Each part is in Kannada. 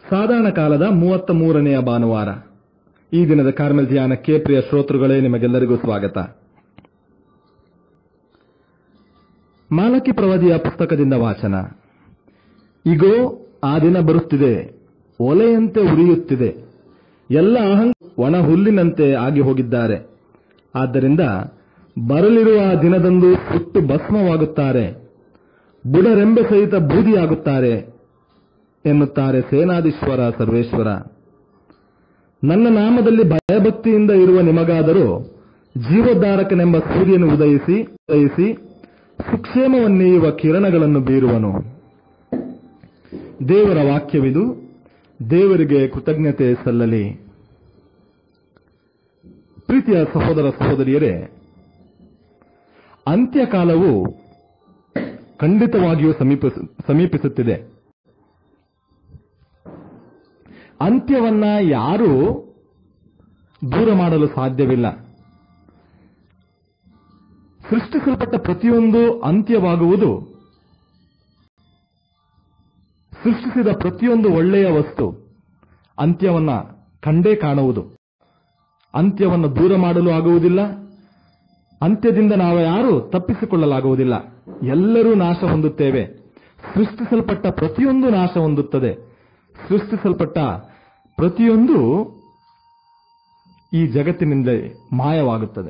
ಸಾಧಾರಣ ಕಾಲದ ಮೂವತ್ತ ಮೂರನೆಯ ಭಾನುವಾರ ಈ ದಿನದ ಕಾರ್ಮೆಲ್ ಧ್ಯಾನಕ್ಕೆ ಪ್ರಿಯ ಶ್ರೋತೃಗಳೇ ನಿಮಗೆಲ್ಲರಿಗೂ ಸ್ವಾಗತ ಮಾಲಕಿ ಪ್ರವಾದಿಯ ಪುಸ್ತಕದಿಂದ ವಾಚನ ಇಗೋ ಆ ದಿನ ಬರುತ್ತಿದೆ ಒಲೆಯಂತೆ ಉರಿಯುತ್ತಿದೆ ಎಲ್ಲ ಅಹಂ ಒಣ ಹುಲ್ಲಿನಂತೆ ಆಗಿ ಹೋಗಿದ್ದಾರೆ ಆದ್ದರಿಂದ ಬರಲಿರುವ ಆ ದಿನದಂದು ಸುಟ್ಟು ಭಸ್ಮವಾಗುತ್ತಾರೆ ಬುಡರೆಂಬೆ ಸಹಿತ ಬೂದಿಯಾಗುತ್ತಾರೆ ಎನ್ನುತ್ತಾರೆ ಸೇನಾಧೀಶ್ವರ ಸರ್ವೇಶ್ವರ ನನ್ನ ನಾಮದಲ್ಲಿ ಭಯಭಕ್ತಿಯಿಂದ ಇರುವ ನಿಮಗಾದರೂ ಜೀವೋದ್ಧಾರಕನೆಂಬ ಸೂರ್ಯನು ಉದಯಿಸಿ ಉದಯಿಸಿ ಸುಕ್ಷೇಮವನ್ನೇಯುವ ಕಿರಣಗಳನ್ನು ಬೀರುವನು ದೇವರ ವಾಕ್ಯವಿದು ದೇವರಿಗೆ ಕೃತಜ್ಞತೆ ಸಲ್ಲಲಿ ಪ್ರೀತಿಯ ಸಹೋದರ ಸಹೋದರಿಯರೇ ಅಂತ್ಯಕಾಲವು ಖಂಡಿತವಾಗಿಯೂ ಸಮೀಪಿಸ ಸಮೀಪಿಸುತ್ತಿದೆ ಅಂತ್ಯವನ್ನ ಯಾರೂ ದೂರ ಮಾಡಲು ಸಾಧ್ಯವಿಲ್ಲ ಸೃಷ್ಟಿಸಲ್ಪಟ್ಟ ಪ್ರತಿಯೊಂದು ಅಂತ್ಯವಾಗುವುದು ಸೃಷ್ಟಿಸಿದ ಪ್ರತಿಯೊಂದು ಒಳ್ಳೆಯ ವಸ್ತು ಅಂತ್ಯವನ್ನ ಕಂಡೇ ಕಾಣುವುದು ಅಂತ್ಯವನ್ನು ದೂರ ಮಾಡಲು ಆಗುವುದಿಲ್ಲ ಅಂತ್ಯದಿಂದ ನಾವು ಯಾರು ತಪ್ಪಿಸಿಕೊಳ್ಳಲಾಗುವುದಿಲ್ಲ ಎಲ್ಲರೂ ನಾಶ ಹೊಂದುತ್ತೇವೆ ಸೃಷ್ಟಿಸಲ್ಪಟ್ಟ ಪ್ರತಿಯೊಂದು ನಾಶ ಹೊಂದುತ್ತದೆ ಸೃಷ್ಟಿಸಲ್ಪಟ್ಟ ಪ್ರತಿಯೊಂದು ಈ ಜಗತ್ತಿನಿಂದ ಮಾಯವಾಗುತ್ತದೆ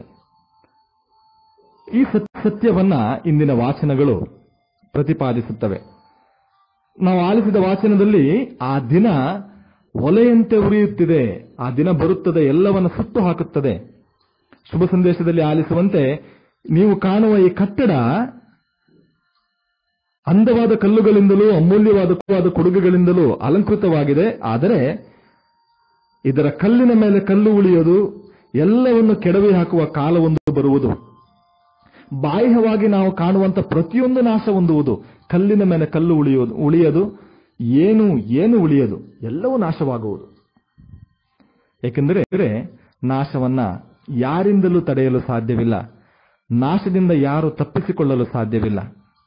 ಈ ಸತ್ಯವನ್ನ ಇಂದಿನ ವಾಚನಗಳು ಪ್ರತಿಪಾದಿಸುತ್ತವೆ ನಾವು ಆಲಿಸಿದ ವಾಚನದಲ್ಲಿ ಆ ದಿನ ಒಲೆಯಂತೆ ಉರಿಯುತ್ತಿದೆ ಆ ದಿನ ಬರುತ್ತದೆ ಎಲ್ಲವನ್ನ ಸುಟ್ಟು ಹಾಕುತ್ತದೆ ಶುಭ ಸಂದೇಶದಲ್ಲಿ ಆಲಿಸುವಂತೆ ನೀವು ಕಾಣುವ ಈ ಕಟ್ಟಡ ಅಂದವಾದ ಕಲ್ಲುಗಳಿಂದಲೂ ಅಮೂಲ್ಯವಾದ ಕೊಡುಗೆಗಳಿಂದಲೂ ಅಲಂಕೃತವಾಗಿದೆ ಆದರೆ ಇದರ ಕಲ್ಲಿನ ಮೇಲೆ ಕಲ್ಲು ಉಳಿಯೋದು ಎಲ್ಲವನ್ನು ಕೆಡವಿ ಹಾಕುವ ಕಾಲವೊಂದು ಬರುವುದು ಬಾಹ್ಯವಾಗಿ ನಾವು ಕಾಣುವಂತ ಪ್ರತಿಯೊಂದು ನಾಶ ಹೊಂದುವುದು ಕಲ್ಲಿನ ಮೇಲೆ ಕಲ್ಲು ಉಳಿಯೋದು ಉಳಿಯದು ಏನು ಏನು ಉಳಿಯದು ಎಲ್ಲವೂ ನಾಶವಾಗುವುದು ಏಕೆಂದರೆ ನಾಶವನ್ನ ಯಾರಿಂದಲೂ ತಡೆಯಲು ಸಾಧ್ಯವಿಲ್ಲ ನಾಶದಿಂದ ಯಾರು ತಪ್ಪಿಸಿಕೊಳ್ಳಲು ಸಾಧ್ಯವಿಲ್ಲ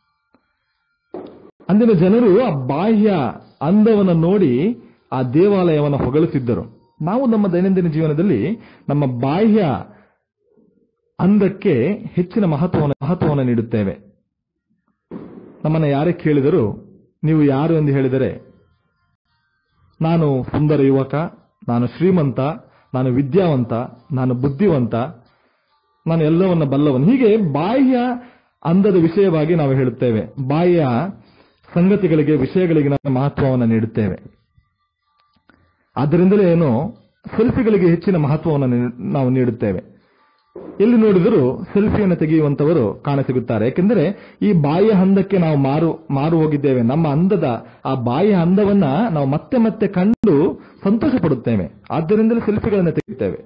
ಅಂದಿನ ಜನರು ಆ ಬಾಹ್ಯ ಅಂದವನ್ನು ನೋಡಿ ಆ ದೇವಾಲಯವನ್ನು ಹೊಗಳುತ್ತಿದ್ದರು ನಾವು ನಮ್ಮ ದೈನಂದಿನ ಜೀವನದಲ್ಲಿ ನಮ್ಮ ಬಾಹ್ಯ ಅಂದಕ್ಕೆ ಹೆಚ್ಚಿನ ಮಹತ್ವವನ್ನು ಮಹತ್ವವನ್ನು ನೀಡುತ್ತೇವೆ ನಮ್ಮನ್ನ ಯಾರೇ ಕೇಳಿದರೂ ನೀವು ಯಾರು ಎಂದು ಹೇಳಿದರೆ ನಾನು ಸುಂದರ ಯುವಕ ನಾನು ಶ್ರೀಮಂತ ನಾನು ವಿದ್ಯಾವಂತ ನಾನು ಬುದ್ಧಿವಂತ ನಾನು ಎಲ್ಲವನ್ನ ಬಲ್ಲವನು ಹೀಗೆ ಬಾಹ್ಯ ಅಂದದ ವಿಷಯವಾಗಿ ನಾವು ಹೇಳುತ್ತೇವೆ ಬಾಹ್ಯ ಸಂಗತಿಗಳಿಗೆ ವಿಷಯಗಳಿಗೆ ನಾವು ಮಹತ್ವವನ್ನು ನೀಡುತ್ತೇವೆ ಆದ್ದರಿಂದಲೇ ಏನು ಸೆಲ್ಫಿಗಳಿಗೆ ಹೆಚ್ಚಿನ ಮಹತ್ವವನ್ನು ನಾವು ನೀಡುತ್ತೇವೆ ಎಲ್ಲಿ ನೋಡಿದರೂ ಸೆಲ್ಫಿಯನ್ನು ತೆಗೆಯುವಂತವರು ಕಾಣಸಿಗುತ್ತಾರೆ ಯಾಕೆಂದರೆ ಈ ಬಾಹ್ಯ ಹಂದಕ್ಕೆ ನಾವು ಮಾರು ಮಾರು ಹೋಗಿದ್ದೇವೆ ನಮ್ಮ ಅಂದದ ಆ ಬಾಹ್ಯ ಹಂದವನ್ನ ನಾವು ಮತ್ತೆ ಮತ್ತೆ ಕಂಡು ಸಂತೋಷ ಪಡುತ್ತೇವೆ ಆದ್ದರಿಂದಲೇ ಸೆಲ್ಫಿಗಳನ್ನು ತೆಗೆಯುತ್ತೇವೆ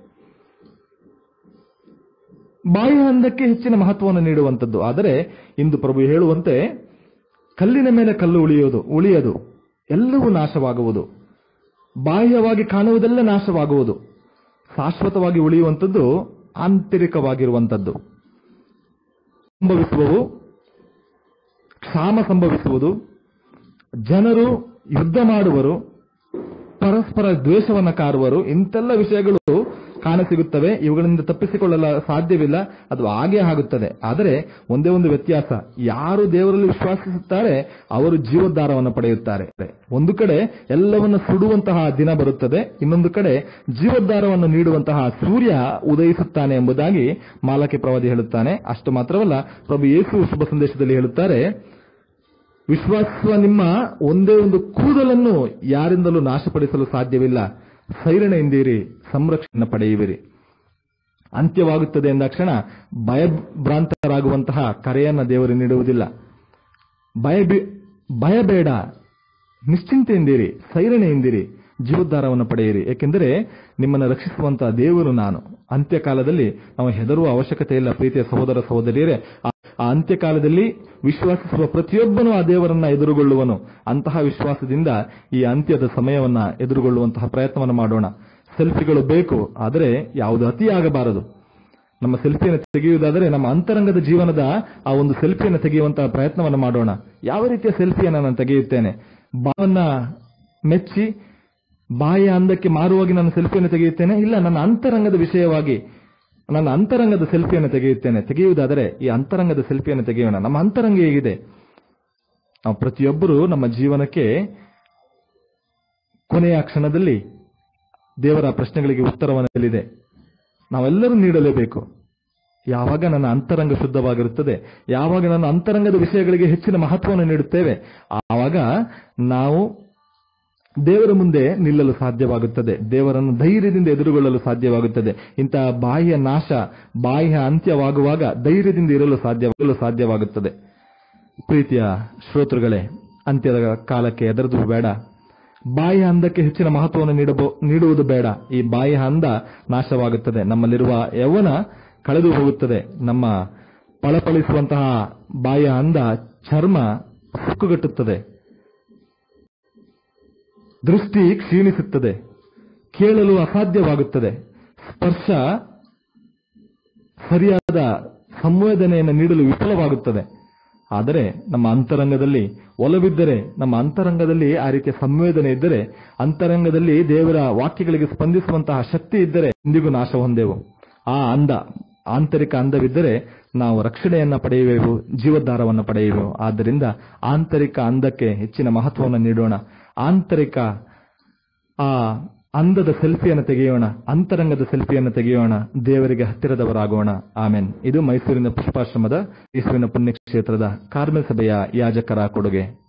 ಬಾಹ್ಯ ಹಂದಕ್ಕೆ ಹೆಚ್ಚಿನ ಮಹತ್ವವನ್ನು ನೀಡುವಂಥದ್ದು ಆದರೆ ಇಂದು ಪ್ರಭು ಹೇಳುವಂತೆ ಕಲ್ಲಿನ ಮೇಲೆ ಕಲ್ಲು ಉಳಿಯೋದು ಉಳಿಯದು ಎಲ್ಲವೂ ನಾಶವಾಗುವುದು ಬಾಹ್ಯವಾಗಿ ಕಾಣುವುದೆಲ್ಲ ನಾಶವಾಗುವುದು ಶಾಶ್ವತವಾಗಿ ಉಳಿಯುವಂಥದ್ದು ಆಂತರಿಕವಾಗಿರುವಂಥದ್ದು ಸಂಭವಿಸುವವು ಕ್ಷಾಮ ಸಂಭವಿಸುವುದು ಜನರು ಯುದ್ಧ ಮಾಡುವರು ಪರಸ್ಪರ ದ್ವೇಷವನ್ನು ಕಾರುವರು ಇಂತೆಲ್ಲ ವಿಷಯಗಳು ಕಾಣಸಿಗುತ್ತವೆ ಇವುಗಳಿಂದ ತಪ್ಪಿಸಿಕೊಳ್ಳಲು ಸಾಧ್ಯವಿಲ್ಲ ಅದು ಹಾಗೆ ಆಗುತ್ತದೆ ಆದರೆ ಒಂದೇ ಒಂದು ವ್ಯತ್ಯಾಸ ಯಾರು ದೇವರಲ್ಲಿ ವಿಶ್ವಾಸಿಸುತ್ತಾರೆ ಅವರು ಜೀವೋದ್ಧಾರವನ್ನು ಪಡೆಯುತ್ತಾರೆ ಒಂದು ಕಡೆ ಎಲ್ಲವನ್ನು ಸುಡುವಂತಹ ದಿನ ಬರುತ್ತದೆ ಇನ್ನೊಂದು ಕಡೆ ಜೀವೋದ್ಧಾರವನ್ನು ನೀಡುವಂತಹ ಸೂರ್ಯ ಉದಯಿಸುತ್ತಾನೆ ಎಂಬುದಾಗಿ ಮಾಲಕಿ ಪ್ರವಾದಿ ಹೇಳುತ್ತಾನೆ ಅಷ್ಟು ಮಾತ್ರವಲ್ಲ ಪ್ರಭು ಯೇಸು ಶುಭ ಸಂದೇಶದಲ್ಲಿ ಹೇಳುತ್ತಾರೆ ವಿಶ್ವಾಸಿಸುವ ನಿಮ್ಮ ಒಂದೇ ಒಂದು ಕೂದಲನ್ನು ಯಾರಿಂದಲೂ ನಾಶಪಡಿಸಲು ಸಾಧ್ಯವಿಲ್ಲ ಸೈರಣೆಯಿಂದಿರಿ ಸಂರಕ್ಷಣೆ ಪಡೆಯುವಿರಿ ಅಂತ್ಯವಾಗುತ್ತದೆ ಎಂದಾಕ್ಷಣ ಭಯಭ್ರಾಂತರಾಗುವಂತಹ ಕರೆಯನ್ನ ದೇವರು ನೀಡುವುದಿಲ್ಲ ಭಯ ಭಯಬೇಡ ನಿಶ್ಚಿಂತೆಯಿಂದಿರಿ ಸೈರಣೆಯಿಂದಿರಿ ಜೀವೋದ್ಧಾರವನ್ನು ಪಡೆಯಿರಿ ಏಕೆಂದರೆ ನಿಮ್ಮನ್ನು ರಕ್ಷಿಸುವಂತಹ ದೇವರು ನಾನು ಅಂತ್ಯಕಾಲದಲ್ಲಿ ನಾವು ಹೆದರುವ ಅವಶ್ಯಕತೆ ಇಲ್ಲ ಪ್ರೀತಿಯ ಸಹೋದರ ಸಹೋದರಿಯರೇ ಆ ಅಂತ್ಯಕಾಲದಲ್ಲಿ ವಿಶ್ವಾಸಿಸುವ ಪ್ರತಿಯೊಬ್ಬನೂ ಆ ದೇವರನ್ನ ಎದುರುಗೊಳ್ಳುವನು ಅಂತಹ ವಿಶ್ವಾಸದಿಂದ ಈ ಅಂತ್ಯದ ಸಮಯವನ್ನ ಎದುರುಗೊಳ್ಳುವಂತಹ ಪ್ರಯತ್ನವನ್ನು ಮಾಡೋಣ ಸೆಲ್ಫಿಗಳು ಬೇಕು ಆದರೆ ಯಾವುದು ಅತಿಯಾಗಬಾರದು ನಮ್ಮ ಸೆಲ್ಫಿಯನ್ನು ತೆಗೆಯುವುದಾದರೆ ನಮ್ಮ ಅಂತರಂಗದ ಜೀವನದ ಆ ಒಂದು ಸೆಲ್ಫಿಯನ್ನು ತೆಗೆಯುವಂತಹ ಪ್ರಯತ್ನವನ್ನು ಮಾಡೋಣ ಯಾವ ರೀತಿಯ ಸೆಲ್ಫಿಯನ್ನು ನಾನು ತೆಗೆಯುತ್ತೇನೆ ಬಾವನ್ನ ಮೆಚ್ಚಿ ಬಾಹ್ಯ ಅಂದಕ್ಕೆ ಮಾರುವಾಗಿ ನಾನು ಸೆಲ್ಫಿಯನ್ನು ತೆಗೆಯುತ್ತೇನೆ ಇಲ್ಲ ನನ್ನ ಅಂತರಂಗದ ವಿಷಯವಾಗಿ ನನ್ನ ಅಂತರಂಗದ ಸೆಲ್ಫಿಯನ್ನು ತೆಗೆಯುತ್ತೇನೆ ತೆಗೆಯುವುದಾದರೆ ಈ ಅಂತರಂಗದ ಸೆಲ್ಫಿಯನ್ನು ತೆಗೆಯೋಣ ನಮ್ಮ ಅಂತರಂಗ ಹೇಗಿದೆ ನಾವು ಪ್ರತಿಯೊಬ್ಬರು ನಮ್ಮ ಜೀವನಕ್ಕೆ ಕೊನೆಯ ಕ್ಷಣದಲ್ಲಿ ದೇವರ ಪ್ರಶ್ನೆಗಳಿಗೆ ಉತ್ತರವನ್ನಲ್ಲಿದೆ ನಾವೆಲ್ಲರೂ ನೀಡಲೇಬೇಕು ಯಾವಾಗ ನನ್ನ ಅಂತರಂಗ ಶುದ್ಧವಾಗಿರುತ್ತದೆ ಯಾವಾಗ ನನ್ನ ಅಂತರಂಗದ ವಿಷಯಗಳಿಗೆ ಹೆಚ್ಚಿನ ಮಹತ್ವವನ್ನು ನೀಡುತ್ತೇವೆ ಆವಾಗ ನಾವು ದೇವರ ಮುಂದೆ ನಿಲ್ಲಲು ಸಾಧ್ಯವಾಗುತ್ತದೆ ದೇವರನ್ನು ಧೈರ್ಯದಿಂದ ಎದುರುಗೊಳ್ಳಲು ಸಾಧ್ಯವಾಗುತ್ತದೆ ಇಂತಹ ಬಾಹ್ಯ ನಾಶ ಬಾಹ್ಯ ಅಂತ್ಯವಾಗುವಾಗ ಧೈರ್ಯದಿಂದ ಇರಲು ಸಾಧ್ಯ ಸಾಧ್ಯವಾಗುತ್ತದೆ ಪ್ರೀತಿಯ ಶ್ರೋತೃಗಳೇ ಅಂತ್ಯದ ಕಾಲಕ್ಕೆ ಎದುರದು ಬೇಡ ಬಾಹ್ಯ ಅಂದಕ್ಕೆ ಹೆಚ್ಚಿನ ಮಹತ್ವವನ್ನು ನೀಡಬೋ ನೀಡುವುದು ಬೇಡ ಈ ಬಾಹ್ಯ ಅಂದ ನಾಶವಾಗುತ್ತದೆ ನಮ್ಮಲ್ಲಿರುವ ಯೌವನ ಕಳೆದು ಹೋಗುತ್ತದೆ ನಮ್ಮ ಪಳಪಳಿಸುವಂತಹ ಬಾಹ್ಯ ಅಂದ ಚರ್ಮ ಸುಕ್ಕುಗಟ್ಟುತ್ತದೆ ದೃಷ್ಟಿ ಕ್ಷೀಣಿಸುತ್ತದೆ ಕೇಳಲು ಅಸಾಧ್ಯವಾಗುತ್ತದೆ ಸ್ಪರ್ಶ ಸರಿಯಾದ ಸಂವೇದನೆಯನ್ನು ನೀಡಲು ವಿಫಲವಾಗುತ್ತದೆ ಆದರೆ ನಮ್ಮ ಅಂತರಂಗದಲ್ಲಿ ಒಲವಿದ್ದರೆ ನಮ್ಮ ಅಂತರಂಗದಲ್ಲಿ ಆ ರೀತಿಯ ಸಂವೇದನೆ ಇದ್ದರೆ ಅಂತರಂಗದಲ್ಲಿ ದೇವರ ವಾಕ್ಯಗಳಿಗೆ ಸ್ಪಂದಿಸುವಂತಹ ಶಕ್ತಿ ಇದ್ದರೆ ಇಂದಿಗೂ ನಾಶ ಹೊಂದೆವು ಆ ಅಂದ ಆಂತರಿಕ ಅಂದವಿದ್ದರೆ ನಾವು ರಕ್ಷಣೆಯನ್ನ ಪಡೆಯುವೆವು ಜೀವೋದ್ಧಾರವನ್ನು ಪಡೆಯುವೆವು ಆದ್ದರಿಂದ ಆಂತರಿಕ ಅಂದಕ್ಕೆ ಹೆಚ್ಚಿನ ಮಹತ್ವವನ್ನು ನೀಡೋಣ ಆಂತರಿಕ ಆ ಅಂದದ ಸೆಲ್ಫಿಯನ್ನು ತೆಗೆಯೋಣ ಅಂತರಂಗದ ಸೆಲ್ಫಿಯನ್ನು ತೆಗೆಯೋಣ ದೇವರಿಗೆ ಹತ್ತಿರದವರಾಗೋಣ ಆಮೇನ್ ಇದು ಮೈಸೂರಿನ ಪುಷ್ಪಾಶ್ರಮದ ಯೇಸುವಿನ ಪುಣ್ಯಕ್ಷೇತ್ರದ ಕಾರ್ಮೆಲ್ ಸಭೆಯ ಯಾಜಕರ ಕೊಡುಗೆ